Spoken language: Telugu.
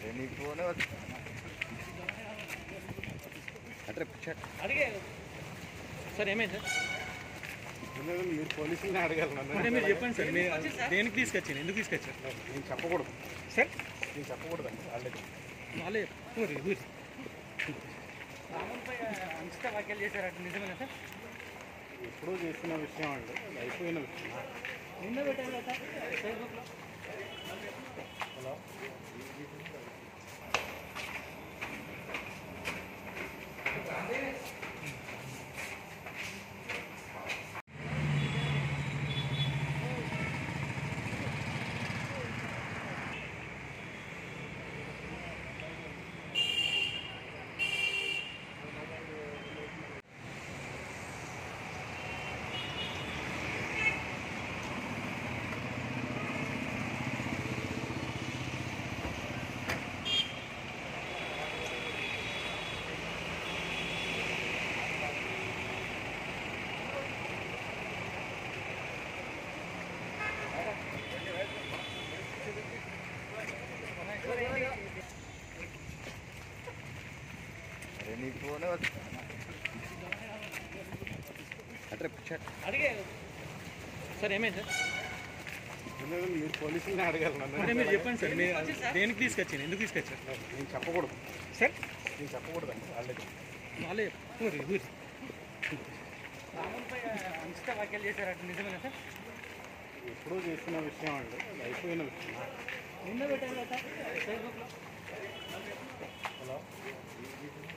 నీ ఫోనే అంటే పిచ్చాడు అడిగే సార్ ఏమైంది సార్ మీరు పోలీసుల్ని అడగాలి అంటే నన్ను మీరు చెప్పండి సార్ మీరు దేనికి తీసుకొచ్చాను ఎందుకు తీసుకొచ్చారు నేను చెప్పకూడదు సార్ నేను చెప్పకూడదు అండి ఆల్రెడీ వాళ్ళే ఊరి ఊరి రామంపై అంకిత వ్యాఖ్యలు చేశారట నిజమేనా సార్ ఎప్పుడూ చేసిన విషయం అండి అది అయిపోయిన విషయం నిన్న పెట్టారు కదా ఫేస్బుక్లో హలో నీ ఫోనే అంటే పిచ్చాడు అడిగే సార్ ఏమైంది సార్ మీరు పోలీసుల్ని అడగాలి అంటే నన్ను మీరు చెప్పండి సార్ మీరు దేనికి తీసుకొచ్చాను ఎందుకు తీసుకొచ్చారు నేను చెప్పకూడదు సార్ నేను చెప్పకూడదు అండి ఆల్రెడీ వాళ్ళే ఊరి ఊరి రామంపై అంకిత వ్యాఖ్యలు చేశారట నిజమేనా సార్ ఎప్పుడూ చేసిన విషయం అండి అది అయిపోయిన విషయం నిన్న పెట్టారు కదా ఫేస్బుక్లో హలో